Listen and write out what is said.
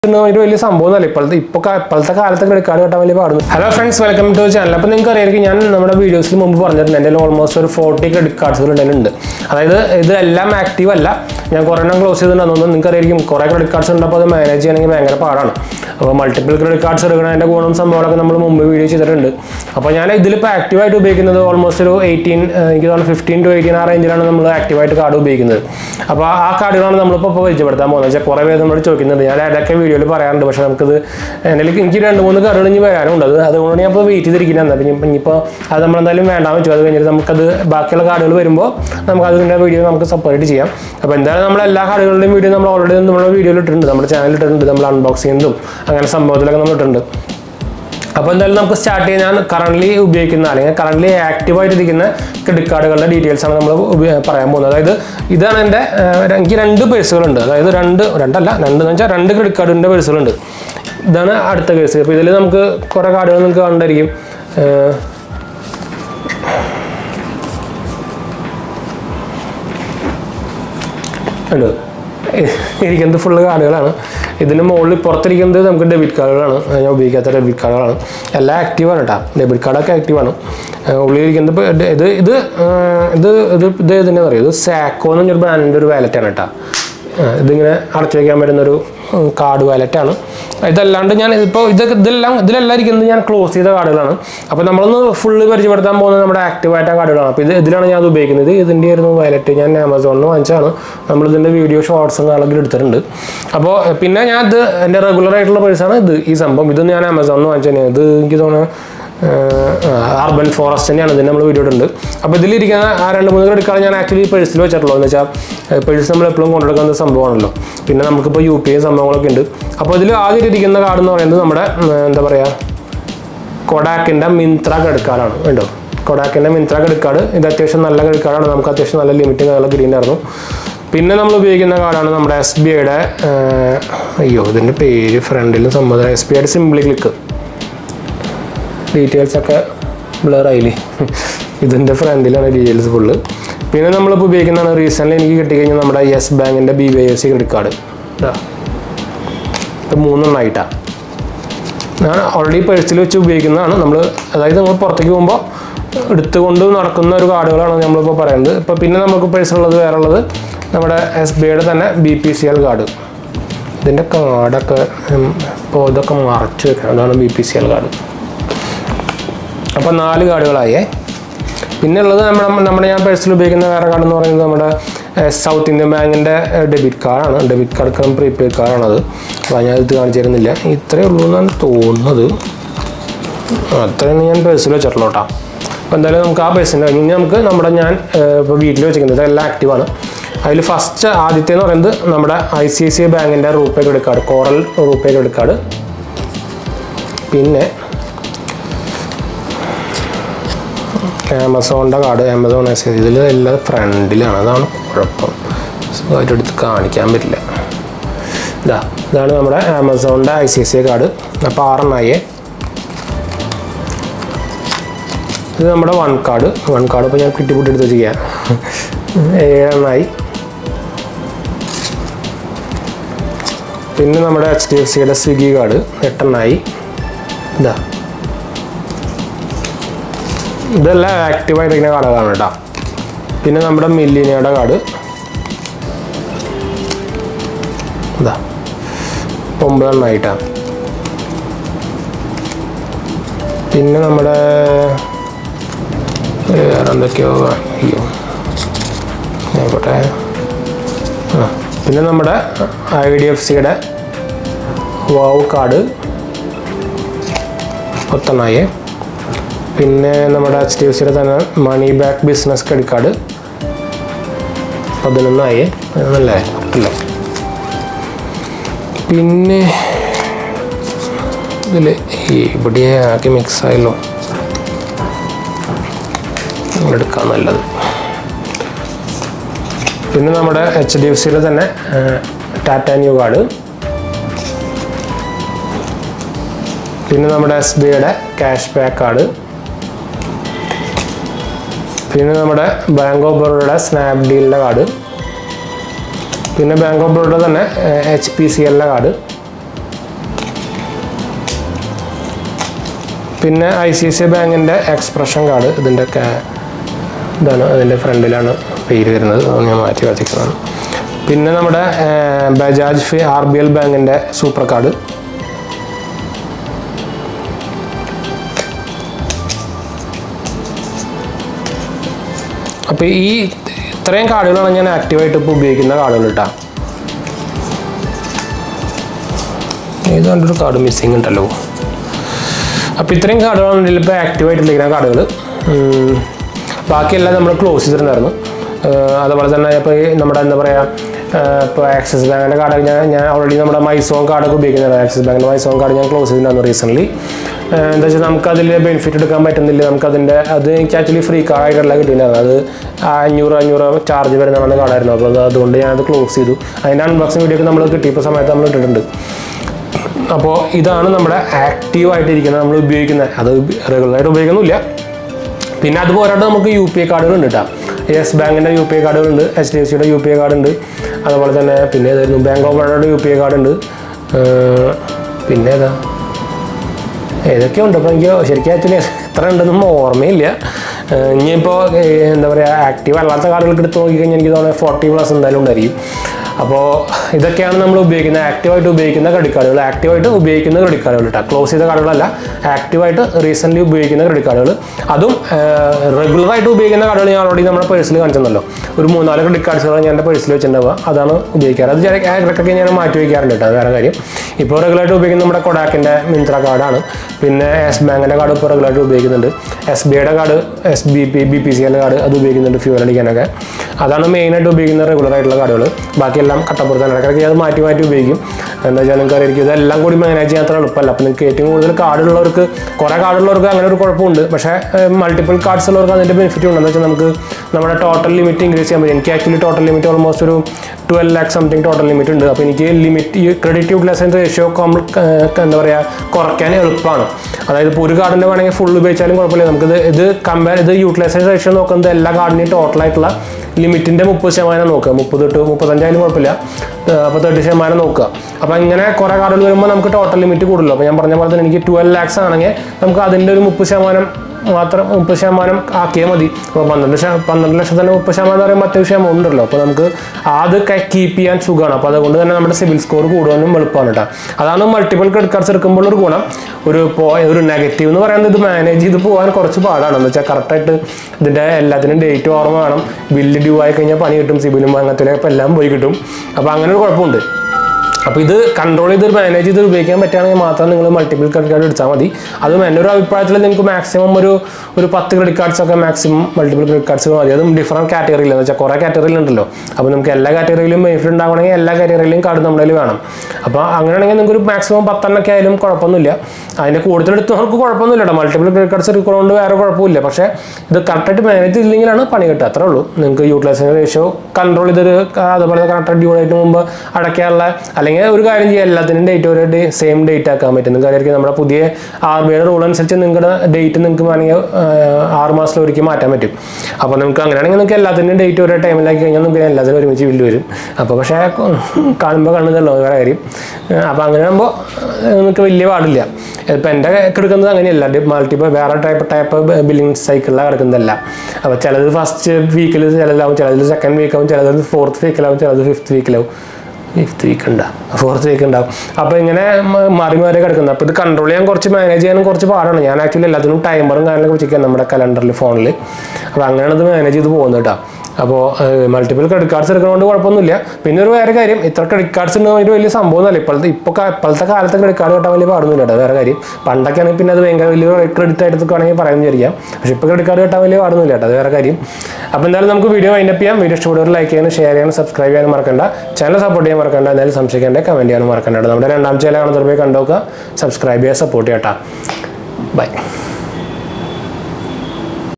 ഒരു വലിയ സംഭവമല്ല ഇപ്പോഴത്തെ ഇപ്പോൾ ഇപ്പോഴത്തെ കാലത്തെ ക്രെഡിറ്റ് കാർഡ് കിട്ടാൻ വലിയ പാടുന്നു hello friends welcome to channel അപ്പോൾ നിങ്ങൾക്ക് അറിയായിരിക്കും ഞാൻ നമ്മുടെ വീഡിയോസിൽ മുമ്പ് പറഞ്ഞിട്ടുണ്ട് എൻ്റെ ഓൾമോസ്റ്റ് ഒരു ഫോർട്ടി ക്രെഡിറ്റ് കാർഡ്സുകൾ എൻ്റെ ഉണ്ട് അതായത് ഇതെല്ലാം ആക്റ്റീവ് അല്ല ഞാൻ കുറേ എണ്ണം ക്ലോസ് ചെയ്തിട്ടുണ്ടെന്ന് നിങ്ങൾക്ക് അറിയായിരിക്കും കുറേ ക്രെഡിറ്റ് കാർഡ്സ് ഉണ്ട് അപ്പോൾ അത് മാനേജ് ചെയ്യണമെങ്കിൽ ഭയങ്കര പാടാണ് അപ്പോൾ മൾട്ടിപ്പിൾ ക്രെഡിറ്റ് കാർഡ്സ് എടുക്കണതിൻ്റെ ഗുണം സംഭവങ്ങളൊക്കെ നമ്മൾ മുമ്പ് വീഡിയോ ചെയ്തിട്ടുണ്ട് അപ്പോൾ ഞാൻ ഇതിലിപ്പോൾ ആക്റ്റീവായിട്ട് ഉപയോഗിക്കുന്നത് ഓൾമോസ്റ്റ് ഒരു എയ്റ്റീൻ എനിക്ക് തോന്നുന്നു ഫിഫ്റ്റീൻ ടു എയ്റ്റീൻ ആ റേഞ്ചിലാണ് നമ്മൾ ആക്റ്റീവായിട്ട് കാർഡ് ഉപയോഗിക്കുന്നത് അപ്പോൾ ആ കാർഡുകളാണ് നമ്മളിപ്പോൾ ഇപ്പോൾ പരിചയപ്പെടുത്താൻ പോകുന്നത് വെച്ചാൽ കുറേ പേര് നമ്മളോട് ചോദിക്കുന്നുണ്ട് ഞാൻ അതൊക്കെ വീഡിയോയിൽ പറയാറുണ്ട് പക്ഷേ നമുക്കത് എൻ്റെ എനിക്ക് രണ്ട് മൂന്ന് കാർഡുകൾ ഇനി വരാനുണ്ട് അത് അതുകൊണ്ട് ഞാൻ ഇപ്പോൾ വെയിറ്റ് ചെയ്തിരിക്കുന്നത് അപ്പം ഇനി ഇനിയിപ്പോൾ അത് നമ്മളെന്തായാലും വേണ്ടാന്ന് വെച്ചു അത് കഴിഞ്ഞിട്ട് നമുക്കത് ബാക്കിയുള്ള കാർഡുകൾ വരുമ്പോൾ നമുക്ക് അതിൻ്റെ വീഡിയോ നമുക്ക് സെപ്പറേറ്റ് ചെയ്യാം അപ്പോൾ എന്തായാലും നമ്മൾ എല്ലാ കാർഡുകളുടെയും വീഡിയോ നമ്മൾ ഓൾറെഡി നമ്മുടെ വീഡിയോയിൽ ഇട്ടിട്ടുണ്ട് നമ്മുടെ ചാനലിൽ ഇട്ടിട്ടുണ്ട് നമ്മൾ അൺബോക്സ് ചെയ്യുന്നതും അങ്ങനെ സംഭവത്തിലൊക്കെ നമ്മൾ ഇട്ടിട്ടുണ്ട് അപ്പോൾ എന്തായാലും നമുക്ക് സ്റ്റാർട്ട് ചെയ്യാൻ ഞാൻ കറണ്ട്ലി ഉപയോഗിക്കുന്ന അല്ലെങ്കിൽ കറണ്ട്ലി ആക്റ്റീവായിട്ടിരിക്കുന്ന ക്രെഡിറ്റ് കാർഡുകളുടെ ഡീറ്റെയിൽസ് ആണ് നമ്മൾ ഉപ- പറയാൻ പോകുന്നത് അതായത് ഇതാണ് എൻ്റെ ഏഹ്, എനിക്ക് രണ്ട് പേഴ്സുകളുണ്ട് അതായത് രണ്ട് രണ്ടല്ല രണ്ട് എന്ന് വെച്ചാൽ രണ്ട് ക്രെഡിറ്റ് കാർഡിൻ്റെ പേഴ്സുകളുണ്ട് ഇതാണ് അടുത്ത കേസ് അപ്പോൾ ഇതിൽ നമുക്ക് കുറേ കാർഡുകൾ നിങ്ങൾക്ക് കണ്ടായിരിക്കും ഏഹ്, ഉണ്ട് ഇരിക്കുന്നത് ഫുള്ള് കാർഡുകളാണ് ഇതിന് മുകളിൽ പുറത്തിരിക്കുന്നത് നമുക്ക് ഡെബിറ്റ് കാർഡുകളാണ് ഞാൻ ഉപയോഗിക്കാത്ത ഡെബിറ്റ് കാർഡുകളാണ് എല്ലാം ആക്റ്റീവാണ് കേട്ടോ ഡെബിറ്റ് കാർഡൊക്കെ ആക്റ്റീവാണ് ഉള്ളിലിരിക്കുന്നത് ഇപ്പോൾ ഇത് ഇത് ആ, ഇത് ഇത് ഇത് ഇതിനെ പറയുക ഇത് സാക്കോ എന്ന് പറഞ്ഞൊരു ബ്രാൻഡിൻ്റെ ഒരു വാലറ്റാണ് കേട്ടോ ആ, ഇതിങ്ങനെ അടച്ചു വയ്ക്കാൻ പറ്റുന്ന ഒരു കാർഡ് വാലറ്റാണ് ഇതല്ലാണ്ട് ഞാൻ ഇപ്പോൾ ഇതൊക്കെ ഇതെല്ലാം ഇതിലെല്ലാം ഇരിക്കുന്നത് ഞാൻ ക്ലോസ് ചെയ്ത കാർഡുകളാണ് അപ്പോൾ നമ്മളൊന്ന് ഫുള്ള് പരിചയപ്പെടുത്താൻ പോകുന്നത് നമ്മുടെ ആക്റ്റീവായിട്ട കാർഡുകളാണ് അപ്പോൾ ഇത് ഇതിലാണ് ഞാൻ അത് ഉപയോഗിക്കുന്നത് ഇതിൻ്റെ ആയിരുന്നു വാലറ്റ് ഞാൻ ആമസോണിൽ നിന്ന് വാങ്ങിച്ചാണ് നമ്മളിതിൻ്റെ വീഡിയോ ഷോർട്സും കാലൊക്കെ എടുത്തിട്ടുണ്ട് അപ്പോൾ പിന്നെ ഞാൻ ഇത് എൻ്റെ റെഗുലർ ആയിട്ടുള്ള പേഴ്സാണ് ഇത് ഈ സംഭവം ഇത് ഞാൻ ആമസോണിൽ നിന്ന് വാങ്ങിച്ചു തന്നെയാണ് ഇത് എനിക്ക് തോന്നുന്നു അർബൻ ഫോറസ്റ്റ് തന്നെയാണ് ഇതിന് നമ്മൾ വീഡിയോ ഉണ്ട് അപ്പോൾ ഇതിലിരിക്കുന്ന ആ രണ്ട് മൂന്ന് ക്രെഡിറ്റ് കാർഡ് ഞാൻ ആക്ച്വലി പേഴ്സിൽ വെച്ചിട്ടുള്ളൂ എന്ന് വെച്ചാൽ പേഴ്സ് നമ്മൾ എപ്പോഴും കൊണ്ടുനടക്കുന്ന സംഭവമാണല്ലോ പിന്നെ നമുക്കിപ്പോൾ യു പി ഐ സംഭവങ്ങളൊക്കെ ഉണ്ട് അപ്പോൾ ഇതിൽ ആദ്യം ഇരിക്കുന്ന കാർഡ് എന്ന് പറയുന്നത് നമ്മുടെ ഉം, എന്താ പറയുക കൊഡാക്കിൻ്റെ മിന്ത്ര ക്രെഡിറ്റ് കാർഡാണ് ഉണ്ടോ കൊഡാക്കിൻ്റെ മിന്ത്ര ക്രെഡിറ്റ് കാർഡ് ഇത് അത്യാവശ്യം നല്ല ക്രെഡിറ്റ് കാർഡാണ് നമുക്ക് അത്യാവശ്യം നല്ല ലിമിറ്റും കാര്യങ്ങളൊക്കെ കിട്ടിയിട്ടുണ്ടായിരുന്നു പിന്നെ നമ്മൾ ഉപയോഗിക്കുന്ന കാർഡാണ് നമ്മുടെ എസ് ബി ഐയുടെ അയ്യോ ഇതിൻ്റെ പേര് ഫ്രണ്ടിലും സംബന്ധം എസ് ബി ഐയുടെ സിംപ്ലി ക്ലിക്ക് ഡീറ്റെയിൽസ് ഒക്കെ ബ്ലർ ആയില്ലേ ഇതിൻ്റെ ഫ്രണ്ടിലാണ് ഡീറ്റെയിൽസ് ഫുള്ള് പിന്നെ നമ്മളിപ്പോൾ ഉപയോഗിക്കുന്നതാണ് റീസെൻ്റ്ലി എനിക്ക് കിട്ടിക്കഴിഞ്ഞാൽ നമ്മുടെ യെസ് ബാങ്കിൻ്റെ B Y S C credit card ഇതാ ഇത് മൂന്നെണ്ണമായിട്ടാണ് ഞാൻ ഓൾറെഡി പേഴ്സിൽ വെച്ച് ഉപയോഗിക്കുന്നതാണ് നമ്മൾ അതായത് നമ്മൾ പുറത്തേക്ക് പോകുമ്പോൾ എടുത്തുകൊണ്ട് നടക്കുന്ന ഒരു കാർഡുകളാണ് നമ്മളിപ്പോൾ പറയുന്നത് ഇപ്പോൾ പിന്നെ നമുക്ക് പേഴ്സിലുള്ളത് വേറെ ഉള്ളത് നമ്മുടെ എസ് ബി ഐയുടെ തന്നെ B P C L card ഇതിൻ്റെ കാർഡൊക്കെ ഇപ്പോൾ ഇതൊക്കെ മറച്ചു വെക്കണം അതാണ് B P C L card അപ്പോൾ നാല് കാർഡുകളായേ പിന്നെ ഉള്ളത് നമ്മുടെ നമ്മുടെ ഞാൻ പേഴ്സണൽ ഉപയോഗിക്കുന്ന വേറെ കാർഡ് എന്ന് പറയുന്നത് നമ്മുടെ ഏഹ്, സൗത്ത് ഇന്ത്യൻ ബാങ്കിൻ്റെ ഏഹ്, ഡെബിറ്റ് കാർഡാണ് ഡെബിറ്റ് കാർഡ് കം പ്രീപെയ്ഡ് കാർഡാണത് അപ്പോൾ ഞാൻ ഇത് കാണിച്ചു തരുന്നില്ല ഇത്രയേ ഉള്ളൂ എന്നാണ് തോന്നുന്നത് അത്രയാണ് ഞാൻ പേഴ്സിൽ വെച്ചിട്ടുള്ളൂ കേട്ടോ അപ്പോൾ എന്തായാലും നമുക്ക് ആ പേഴ്സിൻ്റെ കഴിഞ്ഞ് ഇനി നമുക്ക് നമ്മുടെ ഞാൻ ഇപ്പോൾ വീട്ടിൽ വെച്ചിരിക്കുന്നത് ഇതെല്ലാം ആക്റ്റീവാണ് അതിൽ ഫസ്റ്റ് ആദ്യത്തെ എന്ന് പറയുന്നത് നമ്മുടെ ഐ സി ഐ സി ഐ ബാങ്കിൻ്റെ RuPay credit card coral RuPay credit card പിന്നെ ആമസോണിൻ്റെ കാർഡ് ആമസോൺ എസ് ഇതിൽ എല്ലാം ഫ്രണ്ടിലാണ് അതാണ് കുഴപ്പം സുഖമായിട്ട് എടുത്ത് കാണിക്കാൻ പറ്റില്ല ഇതാ ഇതാണ് നമ്മുടെ ആമസോണിൻ്റെ I C I C I card അപ്പോൾ ആറെണ്ണായേ ഇത് നമ്മുടെ വൺ കാർഡ് വൺ കാർഡ് ഇപ്പോൾ ഞാൻ കിട്ടിപ്പൂട്ടി എടുത്ത് വെച്ചിരിക്കുക ഏഴെണ്ണായി പിന്നെ നമ്മുടെ എച്ച് ഡി എഫ് സിയുടെ സ്വിഗ്ഗി കാർഡ് എട്ടെണ്ണായി ഇതാ ഇതെല്ലാം ആക്റ്റീവായിട്ടിരിക്കുന്ന കാർഡുകളാണ് കേട്ടോ പിന്നെ നമ്മുടെ മില്ലിനിയുടെ കാർഡ് ഇതാ ഒമ്പതെണ്ണമായിട്ടാണ് പിന്നെ നമ്മുടെ വേറെ എന്തൊക്കെയോ അയ്യോ ആയിക്കോട്ടെ ആ പിന്നെ നമ്മുടെ ഐ ഡി എഫ് സിയുടെ വാവ് കാർഡ് പത്തെണ്ണായേ പിന്നെ നമ്മുടെ എച്ച് ഡി എഫ് സിയുടെ തന്നെ money back business credit card പതിനൊന്നായി പതിനൊന്നല്ലേ അല്ല പിന്നെ ഇതിൽ ഇവിടെ ആകെ മിക്സ് ആയല്ലോ എടുക്കാൻ നല്ലത് പിന്നെ നമ്മുടെ എച്ച് ഡി എഫ് സിയുടെ തന്നെ ടാറ്റ ന്യൂ കാർഡ് പിന്നെ നമ്മുടെ എസ് ബി ഐയുടെ ക്യാഷ് ബാക്ക് കാർഡ് പിന്നെ നമ്മുടെ ബാങ്ക് ഓഫ് ബറോഡയുടെ സ്നാപ്ഡീലിൻ്റെ കാർഡ് പിന്നെ ബാങ്ക് ഓഫ് ബറോഡ തന്നെ എച്ച് പി സി എല്ലിൻ്റെ കാർഡ് പിന്നെ ഐ സി ഐ സി ബാങ്കിൻ്റെ എക്സ്പ്രഷൻ കാർഡ് ഇതിൻ്റെ ഇതാണ് അതിൻ്റെ ഫ്രണ്ടിലാണ് പേര് വരുന്നത് അത് ഞാൻ മാറ്റി വരച്ചിരിക്കുന്നതാണ് പിന്നെ നമ്മുടെ ഏർ, ബജാജ് ഫി ആർ ബി എൽ ബാങ്കിൻ്റെ സൂപ്പർ കാർഡ് അപ്പോൾ ഈ ഇത്രയും കാർഡുകളാണ് ഞാൻ ആക്റ്റീവായിട്ട് ഇപ്പോൾ ഉപയോഗിക്കുന്ന കാർഡുകൾ കേട്ടോ ഏതാണ്ട് ഒരു കാർഡ് മിസ്സിങ് ഉണ്ടല്ലോ അപ്പോൾ ഇത്രയും കാർഡുകളാണ് ഇതിൽ ഇപ്പോൾ ആക്റ്റീവായിട്ടിരിക്കുന്ന കാർഡുകൾ ബാക്കിയെല്ലാം നമ്മൾ ക്ലോസ് ചെയ്തിട്ടുണ്ടായിരുന്നു ഏർ അതുപോലെ തന്നെ ഇപ്പോൾ ഈ നമ്മുടെ എന്താ പറയുക ഇപ്പോൾ ആക്സിസ് ബാങ്കിൻ്റെ കാർഡ് ഞാൻ ഞാൻ ഓൾറെഡി നമ്മുടെ മൈസോൺ കാർഡൊക്കെ ഉപയോഗിക്കുന്നുണ്ട് ആക്സിസ് ബാങ്കിൻ്റെ മൈസോൺ കാർഡ് ഞാൻ ക്ലോസ് ചെയ്തിട്ടുണ്ടായിരുന്നു റീസെൻ്റ്ലി എന്താ വെച്ചാൽ നമുക്കതിൽ ബെനിഫിറ്റ് എടുക്കാൻ പറ്റുന്നില്ല നമുക്കതിൻ്റെ അത് എനിക്ക് ആക്ച്വലി ഫ്രീ കാർഡായിട്ടല്ല കിട്ടിയിട്ടുണ്ടായിരുന്നു അത് ആ അഞ്ഞൂറ് അഞ്ഞൂറ് ചാർജ് വരുന്ന കാർഡായിരുന്നു അപ്പോൾ അത് അതുകൊണ്ട് ഞാനത് ക്ലോസ് ചെയ്തു അതിൻ്റെ അൺബോക്സിങ് വീഡിയോ ഒക്കെ നമ്മൾ കിട്ടിയപ്പോൾ സമയത്ത് നമ്മൾ ഇട്ടിട്ടുണ്ട് അപ്പോൾ ഇതാണ് നമ്മുടെ ആക്റ്റീവായിട്ടിരിക്കുന്ന നമ്മൾ ഉപയോഗിക്കുന്നത് അത് റെഗുലറായിട്ട് ഉപയോഗിക്കുന്നില്ല പിന്നെ അത് പോരാട്ട് നമുക്ക് യു പി ഐ കാർഡുകൾ ഉണ്ട് കേട്ടോ യെസ് ബാങ്കിൻ്റെ യു പി ഐ കാർഡുകളുണ്ട് എച്ച് ഡി എഫ് സിയുടെ യു പി ഐ കാർഡ് ഉണ്ട് അതുപോലെ തന്നെ പിന്നെ ഏതായിരുന്നു ബാങ്ക് ഓഫ് ബറോഡയുടെ യു പി ഐ കാർഡ് ഉണ്ട് ഏർ പിന്നെ ഏതാ ഏതൊക്കെയോ ഉണ്ട് അപ്പോൾ എനിക്ക് ശരിക്കും ആക്ച്വലി എത്ര ഉണ്ടെന്നൊന്നും ഓർമ്മയില്ല ഏർ ഇനിയിപ്പോൾ ഏർ എന്താ പറയുക ആക്റ്റീവ് അല്ലാത്ത കാർഡുകൾക്ക് എടുത്ത് നോക്കിക്കഴിഞ്ഞാൽ എനിക്ക് തോന്നുന്നത് ഫോർട്ടി പ്ലസ് എന്തായാലും ഉണ്ടായിരിക്കും അപ്പോൾ ഇതൊക്കെയാണ് നമ്മൾ ഉപയോഗിക്കുന്ന ആക്റ്റീവായിട്ട് ഉപയോഗിക്കുന്ന ക്രെഡിറ്റ് കാർഡുകൾ ആക്റ്റീവായിട്ട് ഉപയോഗിക്കുന്ന ക്രെഡിറ്റ് കാർഡുകൾ കേട്ടോ ക്ലോസ് ചെയ്ത കാർഡുകളല്ല ആക്റ്റീവായിട്ട് റീസെൻ്റ്ലി ഉപയോഗിക്കുന്ന ക്രെഡിറ്റ് കാർഡുകൾ അതും റെഗുലറായിട്ട് ഉപയോഗിക്കുന്ന കാർഡുകൾ ഞാൻ ഓൾറെഡി നമ്മുടെ പേഴ്സിൽ കാണിച്ചെന്നല്ലോ ഒരു മൂന്നാല് ക്രെഡിറ്റ് കാർഡ്സുകൾ ഞാൻ എൻ്റെ പേഴ്സിൽ വെച്ചിട്ടുണ്ടാവുക അതാണ് ഉപയോഗിക്കാറ് അത് ചില ഇടയ്ക്കൊക്കെ ഞാൻ മാറ്റി വയ്ക്കാറുണ്ട് കേട്ടോ അത് വേറെ കാര്യം ഇപ്പോൾ റെഗുലറായിട്ട് ഉപയോഗിക്കുന്ന നമ്മുടെ കൊഡാക്കിൻ്റെ മിന്ത്ര കാർഡാണ് പിന്നെ എസ് ബാങ്കിൻ്റെ കാർഡ് ഇപ്പോൾ റെഗുലറായിട്ട് ഉപയോഗിക്കുന്നുണ്ട് എസ് ബി ഐയുടെ card S B P B P C എൻ്റെ കാർഡ് അത് ഉപയോഗിക്കുന്നുണ്ട് ഫ്യൂൽ അടിക്കാനൊക്കെ അതാണ് മെയിനായിട്ട് ഉപയോഗിക്കുന്ന റെഗുലർ ആയിട്ടുള്ള കാർഡുകൾ ബാക്കിയെല്ലാം കട്ടപ്പുറത്താണ് ഇടയ്ക്കിടയ്ക്ക് അത് മാറ്റി മാറ്റി ഉപയോഗിക്കും എന്താ വെച്ചാൽ നിങ്ങൾക്ക് അറിയാം ഇതെല്ലാം കൂടി മാനേജ് ചെയ്യാൻ അത്ര എളുപ്പമല്ല അപ്പോൾ നിങ്ങൾക്ക് ഏറ്റവും കൂടുതൽ കാർഡുള്ളവർക്ക് കുറേ കാർഡുള്ളവർക്ക് അങ്ങനെ ഒരു കുഴപ്പമുണ്ട് പക്ഷേ മൾട്ടിപ്പിൾ കാർഡ്സ് ഉള്ളവർക്ക് അതിൻ്റെ ബെനിഫിറ്റ് ഉണ്ട് എന്ന് വെച്ചാൽ നമുക്ക് നമ്മുടെ ടോട്ടൽ ലിമിറ്റ് ഇൻക്രീസ് ചെയ്യാൻ പറ്റും എനിക്ക് ആക്ച്വലി ടോട്ടൽ ലിമിറ്റ് ഓൾമോസ്റ്റ് ഒരു twelve lakh something total limit ഉണ്ട് അപ്പോൾ എനിക്ക് ലിമിറ്റ് ഈ ക്രെഡിറ്റ് യൂട്ടിലൈസേഷൻ റേഷ്യോ എന്താ പറയുക കുറയ്ക്കാൻ എളുപ്പമാണ് അതായത് ഇപ്പോൾ ഒരു കാർഡിൻ്റെ വേണമെങ്കിൽ ഫുൾ ഉപയോഗിച്ചാലും കുഴപ്പമില്ല നമുക്കിത് ഇത് കമ്പയർ ഇത് യൂട്ടിലൈസേഷൻ റേഷ്യോ നോക്കുന്നത് എല്ലാ കാർഡിൻ്റെയും ടോട്ടലായിട്ടുള്ള ലിമിറ്റിൻ്റെ മുപ്പത് ശതമാനം നോക്കുക മുപ്പത് തൊട്ട് മുപ്പത്തഞ്ചായാലും കുഴപ്പമില്ല അപ്പോൾ തേർട്ടി ശതമാനം നോക്കുക അപ്പോൾ ഇങ്ങനെ കുറേ കാർഡുകൾ വരുമ്പോൾ നമുക്ക് ടോട്ടൽ ലിമിറ്റ് കൂടുതലോ അപ്പോൾ ഞാൻ പറഞ്ഞ പോലെ തന്നെ എനിക്ക് ട്വൽവ് ലാക്സ് ആണെങ്കിൽ നമുക്ക് അതിൻ്റെ ഒരു മുപ്പത് ശതമാനം മാത്രം മുപ്പത് ശതമാനം ആക്കിയാൽ മതി അപ്പോൾ പന്ത്രണ്ട് ശത പന്ത്രണ്ട് ലക്ഷത്തിൻ്റെ മുപ്പത് ശതമാനം എന്ന് പറയുമ്പോൾ അത്യാവശ്യം എമൗണ്ട് ഉണ്ടല്ലോ അപ്പോൾ നമുക്ക് അത് കീപ്പ് ചെയ്യാൻ സുഖമാണ് അപ്പോൾ അതുകൊണ്ട് തന്നെ നമ്മുടെ സിവിൽ സ്കോർ കൂടുവാനും എളുപ്പമാണ് കേട്ടോ അതാണ് മൾട്ടിപ്പിൾ ക്രെഡിറ്റ് കാർഡ്സ് എടുക്കുമ്പോൾ ഒരു ഗുണം ഒരു പോ- ഒരു നെഗറ്റീവ് എന്ന് പറയുന്നത് ഇത് മാനേജ് ചെയ്ത് പോകാൻ കുറച്ച് പാടാണ് എന്ന് വെച്ചാൽ കറക്റ്റായിട്ട് ഇതിൻ്റെ എല്ലാത്തിനും ഡേറ്റ് ഓർമ്മ വേണം ബില്ല് ഡ്യൂ ആയി കഴിഞ്ഞാൽ പണി കിട്ടും സിബിലും അങ്ങനത്തെ ഇപ്പോൾ എല്ലാം പോയി കിട്ടും അപ്പോൾ അങ്ങനെ ഒരു കുഴപ്പമുണ്ട് അപ്പോൾ ഇത് കൺട്രോൾ ചെയ്ത് മാനേജ് ചെയ്ത് ഉപയോഗിക്കാൻ പറ്റുകയാണെങ്കിൽ മാത്രം നിങ്ങൾ മൾട്ടിപ്പിൾ ക്രെഡിറ്റ് കാർഡ് എടുത്താൽ മതി അതും എൻ്റെ ഒരു അഭിപ്രായത്തിൽ നിങ്ങൾക്ക് മാക്സിമം ഒരു ഒരു പത്ത് ക്രെഡിറ്റ് കാർഡ്സ് ഒക്കെ മാക്സിമം മൾട്ടിപ്പിൾ ക്രെഡിറ്റ് കാർഡ്സ് മതി അതും ഡിഫറൻറ്റ് കാറ്റഗറിയിൽ എന്ന് വെച്ചാൽ കുറേ കാറ്റഗറിയിൽ ഉണ്ടല്ലോ അപ്പോൾ നമുക്ക് എല്ലാ കാറ്റഗറിയിലും ബെനിഫിറ്റ് ഉണ്ടാവണമെങ്കിൽ എല്ലാ കാറ്റഗറിയിലും കാർഡ് നമ്മുടെ കയ്യിൽ വേണം അപ്പോൾ അങ്ങനെയാണെങ്കിൽ നിങ്ങൾക്ക് ഒരു മാക്സിമം പത്തെണ്ണൊക്കെ ആയാലും കുഴപ്പമൊന്നുമില്ല അതിൻ്റെ കൂടുതൽ എടുത്തവർക്ക് കുഴപ്പമൊന്നുമില്ല കേട്ടോ മൾട്ടിപ്പിൾ ക്രെഡിറ്റ് കാർഡ്സ് എടുക്കുന്നതുകൊണ്ട് വേറെ കുഴപ്പമില്ല പക്ഷേ ഇത് കറക്റ്റായിട്ട് മാനേജ് ചെയ്തില്ലെങ്കിലാണ് പണി കിട്ടുക അത്രേ ഉള്ളൂ നിങ്ങൾക്ക് യൂട്ടിലൈസേഷൻ റേഷ്യോ കൺട്രോൾ ചെയ്തൊരു അതുപോലെ കറക്റ്റ് ഡ്യൂ ഡേറ്റ് മുമ്പ് അടയ്ക്കാനുള്ള അല്ലെങ്കിൽ ഒരു കാര്യം ചെയ്യുക എല്ലാത്തിനും ഡേറ്റ് ഒരു ഡേ സെയിം ഡേറ്റ് ആക്കാൻ പറ്റും നിങ്ങൾക്ക് അറിയാം നമ്മുടെ പുതിയ ആർ ബി ഐയുടെ റൂൾ അനുസരിച്ച് നിങ്ങളുടെ ഡേറ്റ് നിങ്ങൾക്ക് വേണമെങ്കിൽ ആറ് മാസത്തിൽ ഒരിക്കൽ മാറ്റാൻ പറ്റും അപ്പോൾ നിങ്ങൾക്ക് അങ്ങനെയാണെങ്കിൽ നിങ്ങൾക്ക് എല്ലാത്തിൻ്റെയും ഡേറ്റ് ഒരേ ടൈമിലാക്കി കഴിഞ്ഞാൽ നിങ്ങൾക്ക് എല്ലാത്തിനും ഒരുമിച്ച് ബില്ല് വരും അപ്പോൾ പക്ഷേ കാണുമ്പോൾ കാണുന്നതല്ലോ വേറെ കാര്യം അപ്പോൾ അങ്ങനെ ആകുമ്പോൾ നിങ്ങൾക്ക് വലിയ പാടില്ല ഇപ്പം എൻ്റെ കിടക്കുന്നത് അങ്ങനെയല്ല മൾട്ടിപ്പിൾ വേറെ ടൈപ്പ് ടൈപ്പ് ബില്ലിംഗ് സൈക്കിളിലാണ് കിടക്കുന്നതല്ല അപ്പോൾ ചിലത് ഫസ്റ്റ് വീക്കിൽ ചിലതാവും ചിലത് സെക്കൻഡ് വീക്കാവും ചിലത് ഫോർത്ത് വീക്കിലാവും ചിലത് ഫിഫ്ത്ത് വീക്കിലാവും ഫിഫ്ത്ത് വീക്ക് ഉണ്ടാവും ഫോർത്ത് വീക്ക് ഉണ്ടാവും അപ്പോൾ ഇങ്ങനെ മ- മാറി മാറി കിടക്കുന്നത് അപ്പോൾ ഇത് കൺട്രോൾ ചെയ്യാൻ കുറച്ച് മാനേജ് ചെയ്യാനും കുറച്ച് പാടാണ് ഞാൻ ആക്ച്വലി എല്ലാത്തിനും ടൈമറും കാര്യങ്ങളൊക്കെ വെച്ചിരിക്കുക നമ്മുടെ കലണ്ടറിൽ ഫോണിൽ അപ്പോൾ അങ്ങനെയാണ് ഇത് മാനേജ് ചെയ്ത് പോകുന്നത് കേട്ടോ അപ്പോൾ മൾട്ടിപ്പിൾ ക്രെഡിറ്റ് കാർഡ്സ് എടുക്കുന്നതുകൊണ്ട് കുഴപ്പമൊന്നുമില്ല പിന്നെ ഒരു വേറെ കാര്യം ഇത്ര ക്രെഡിറ്റ് കാർഡ്സ് ഉണ്ടെങ്കിൽ ഒരു വലിയ സംഭവമൊന്നുമല്ല ഇപ്പോഴത്തെ ഇപ്പോൾ ഇപ്പോഴത്തെ കാലത്തെ ക്രെഡിറ്റ് കാർഡ് കിട്ടാൻ വലിയ പാടൊന്നുമില്ല കേട്ടോ വേറെ കാര്യം പണ്ടൊക്കെ ആണെങ്കിൽ പിന്നെ അത് ഭയങ്കര വലിയ ക്രെഡിറ്റ് ആയിട്ട് വേണമെങ്കിൽ പറയാൻ വിചാരിക്കാം പക്ഷേ ഇപ്പോൾ ക്രെഡിറ്റ് കാർഡ് കിട്ടാൻ വലിയ പാടൊന്നുമില്ല കേട്ടോ അത് വേറെ കാര്യം അപ്പോൾ എന്തായാലും നമുക്ക് വീഡിയോ വൈൻഡപ്പ് ചെയ്യാം വീഡിയോ ഇഷ്ടപ്പെടുന്നവർ ലൈക്ക് ചെയ്യാനും ഷെയർ ചെയ്യാനും സബ്സ്ക്രൈബ് ചെയ്യാനും മറക്കണ്ട ചാനൽ സപ്പോർട്ട് ചെയ്യാൻ മറക്കണ്ട എന്തായാലും സംശയിക്കേണ്ട കമൻറ്റ് ചെയ്യാനും മറക്കണ്ട കേട്ടോ. നമ്മുടെ രണ്ടാം ചാനൽ കാണുന്നവർ പോയി കണ്ടോക്കുക സബ്സ്ക്രൈബ് ചെയ്യുക സപ്പോർട്ട് ചെയ്യാം കേട്ടോ ബൈ